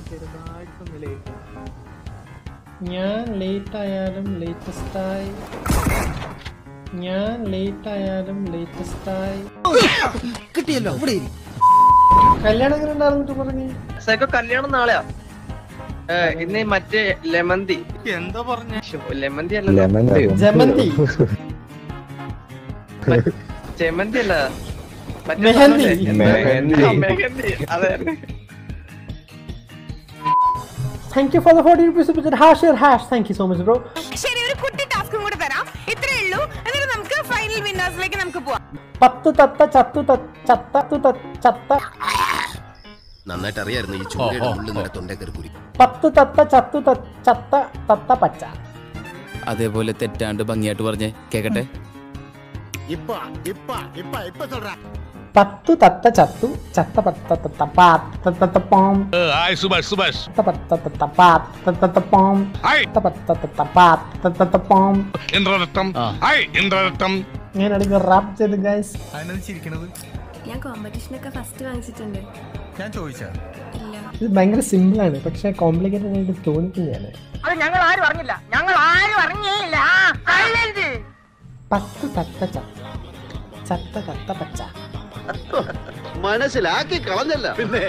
ചെറുതായിട്ടൊന്ന് ലേറ്റ് ഞാൻ ലേറ്റ് ആയാലും ലേറ്റസ്റ്റ് ആയി ഞാൻ ലേറ്റ് ആയാലും ലേറ്റസ്റ്റ് ആയി കിട്ടിയല്ലോ ഇവിടെ ഇരി. കല്യാണം എങ്ങനെ ഉണ്ടായിരുന്നു പറഞ്ഞു സൈക്കോ കല്യാണം നാളെയാ ഏ, ഇന്ന് മറ്റേ ലെമന്തി എന്താ പറഞ്ഞ ശ്ശോ, ലെമന്തി അല്ല ജമന്തി ചെമന്തി അല്ല മറ്റേ മെഹന്തി. സാധനമില്ലേ? മെഹന്തി. ആ, മെഹന്തി അതെ thank you for the forty rupees hash your hash thank you so much bro ശരി ഒരു കുട്ടി ടാസ്കും കൂടെ തരാം ഇത്രേ ഉള്ളൂ എന്നിട്ട് നമുക്ക് ഫൈനൽ വിന്നേഴ്സിലേക്ക് നമുക്ക് പോവാം പത്ത് തത്ത ചത്തു ത- ചത്ത തു ത- ചത്ത നന്നായിട്ട് അറിയായിരുന്നു ഈ ചൂണ്ടയുടെ ഉള്ളിൽ നിന്നെ തൊണ്ടേ കയറി കുരി പത്ത് തത്ത ചത്തു ത- ചത്ത തത്ത പച്ച അതേപോലെ തെറ്റാണ്ട് ഭംഗിയായിട്ട് പറഞ്ഞേ കേക്കട്ടെ പത്തു തത്ത ചത്തു ചത്ത പത്ത തത്ത പാത്ത തത്ത പാം ഹായ് സുഭാഷ് സുഭാഷ് തത്ത പത്ത തത്ത പാത്ത തത്ത പാം ഹായ് തത്ത പത്ത തത്ത പാത്ത തത്ത പാം ഇന്ദ്രരത്തം ഹായ് ഇന്ദ്രരത്തം ഞാനാണെങ്കിൽ റാപ്പ് ചെയ്ത് ഗൈസ് അതിനത് ചിരിക്കണത് ഞാൻ കോമ്പറ്റീഷനൊക്കെ ഫസ്റ്റ് വാങ്ങിച്ചിട്ടുണ്ട് ഞാൻ ചോദിച്ചാ ഇല്ല ഇത് ഭയങ്കര സിമ്പിൾ ആണ് പക്ഷെ കോംപ്ലിക്കേറ്റഡ് ആയിട്ട് തോന്നിക്കുന്നതാണ് അത് ഞങ്ങൾ ആരും അറിഞ്ഞില്ല ഞങ്ങൾ ആരും അറിഞ്ഞില്ല പത്ത് തത്ത ചത്ത ചത്ത തത്ത പച്ച മനസ്സിലാക്കി കളഞ്ഞല്ല പിന്നെ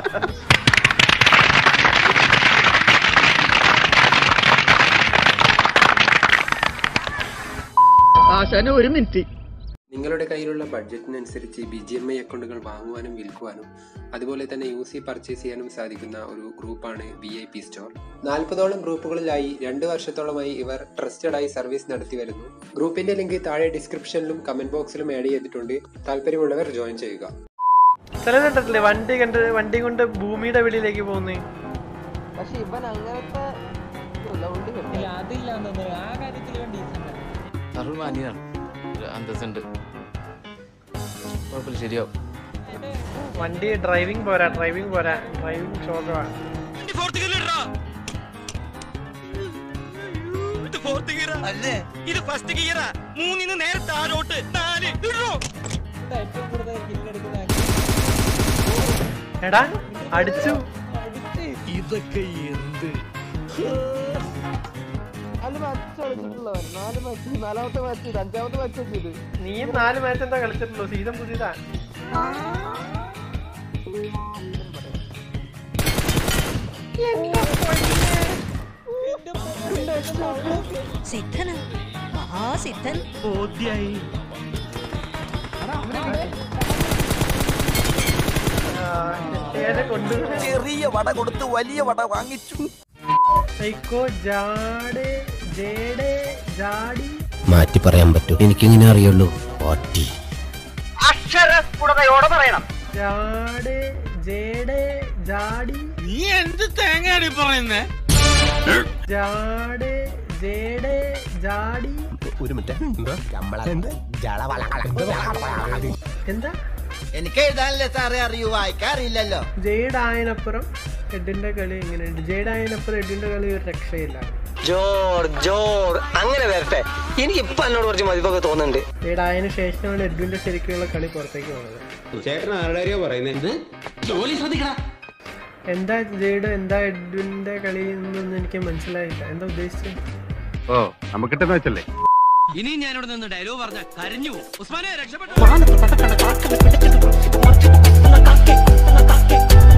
ആശാന് ഒരു മിനിറ്റ് നിങ്ങളുടെ കയ്യിലുള്ള ബഡ്ജറ്റിനനുസരിച്ച് ബി ജി എം ഐ അക്കൗണ്ടുകൾ വാങ്ങുവാനും വിൽക്കുവാനും അതുപോലെ തന്നെ യു സി പർച്ചേസ് ചെയ്യാനും സാധിക്കുന്ന ഒരു ഗ്രൂപ്പാണ് വി ഐ പി സ്റ്റോർ നാൽപ്പതോളം ഗ്രൂപ്പുകളിലായി രണ്ട് വർഷത്തോളമായി ഇവർ ട്രസ്റ്റഡ് ആയി സർവീസ് നടത്തി വരുന്നു ഗ്രൂപ്പിന്റെ ലിങ്ക് താഴെ ഡിസ്ക്രിപ്ഷനിലും കമന്റ് ബോക്സിലും ആഡ് ചെയ്തിട്ടുണ്ട് താല്പര്യമുള്ളവർ ജോയിൻ ചെയ്യുക ചിലത് കണ്ടിട്ടില്ലേ വണ്ടി കണ്ട് വണ്ടി കൊണ്ട് ഭൂമിയുടെ വെളിയിലേക്ക് പോകുന്നേ പക്ഷെ ഇവൻ അങ്ങനത്തെ അരുൾ മാന്യനാണ് ഒരു അന്തസ്സുണ്ട് കുഴപ്പമില്ല ശരിയാവും വണ്ടി ഡ്രൈവിംഗ് പോരാ ഡ്രൈവിംഗ് പോരാ ഡ്രൈവിംഗ് ശോകമാണ് ഇത് ഫസ്റ്റ് ഗിയറാ മൂന്നിന് നേരെ താഴോട്ട് നാല് ഇടോ എടാ അടിച്ചു ഇതൊക്കെ എന്ത് നാല് മാച്ച് നാലാമത്തെ മാച്ച് അഞ്ചാമത്തെ മാച്ച് ഇത് നീയും നാല് മാച്ച് എന്താ കളിച്ചിട്ടുള്ളൂ സീസൺ പുതിയതാ സിദ്ധനാ ആ സിദ്ധൻ ബോധ്യായി ഏതെ കൊണ്ടു ചെറിയ വട കൊടുത്ത് വലിയ വട വാങ്ങിച്ചു സൈക്കോ ജാടെ ജേടെ ജാടി മാറ്റി പറയാൻ പറ്റും എനിക്കിങ്ങനെ അറിയുള്ളൂ പാട്ടി അക്ഷരസ്ഫുടതയോടെ പറയണം ജാടെ ജേടെ ജാടി നീ എന്ത് തേങ്ങയാടി പറയുന്നേ ജാടെ ജേടെ ജാടി ഒരു മിനിറ്റ് എന്താ എനിക്ക് എഴുതാനല്ലേ സാറേ അറിയൂ വായിക്കാറില്ലല്ലോ ജെയ്ഡായനപ്പുറം എഡിന്റെ കളി എങ്ങനെയുണ്ട് ജെയ്ഡായനപ്പുറം എഡിന്റെ കളി ഒരു രക്ഷയില്ല ജോർ ജോർ അങ്ങനെ വരട്ടെ എനിക്ക് ഇപ്പൊ എന്നോട് കുറച്ച് മതിപ്പൊക്കെ തോന്നുന്നുണ്ട് ജെയ്ഡായതിനു ശേഷമാണ് എഡ്വിന്റെ ശരിക്കുള്ള കളി പുറത്തേക്ക് പോകുന്നത് ചേട്ടൻ ആരുടെയോ പറയുന്നത് എന്താ ജെയ്ഡ് എന്താ എഡ്വിന്റെ കളി എന്നൊന്നും എനിക്ക് മനസ്സിലായില്ല എന്താ ഉദ്ദേശിച്ചത് ഓ നമുക്കിട്ടെന്ന് വെച്ചല്ലേ ഇനി ഞാനിവിടെ നിന്ന് ഡയലോഗ് പറഞ്ഞ കരഞ്ഞു പോകും. ഉസ്മാനെ രക്ഷപ്പെട്ടു